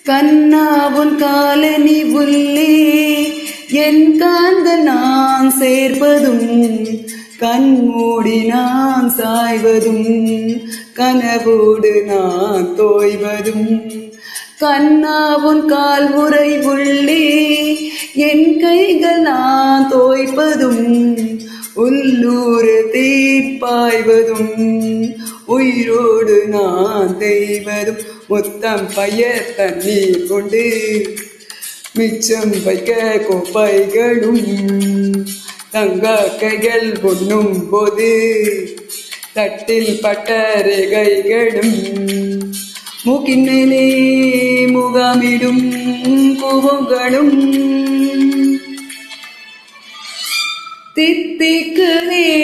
கண்ணாவுன் colony உள்ளே என் காந்தல் நான் சேர்ப்பதும் கண்மூடி நான் சாய்வதும் கனவோடு நான் தோய்வதும் கண்ணாவுன் கால் உரை உள்ளே என் கைகள் நான் தோய்ப்பதும் உள்ளூர் தீர்ப்பாய்வதும் உயிரோடு நான் தெய்வதும் மொத்தம் பையர் தண்ணீர் கொண்டு மிச்சம் வைக்க கோப்பைகளும் தங்க கைகள் பொண்ணும் போது தட்டில் பட்ட ரேகைகளும் மூக்கின் மேலே முகாமிடும் கூவங்களும் தித்திக்குதே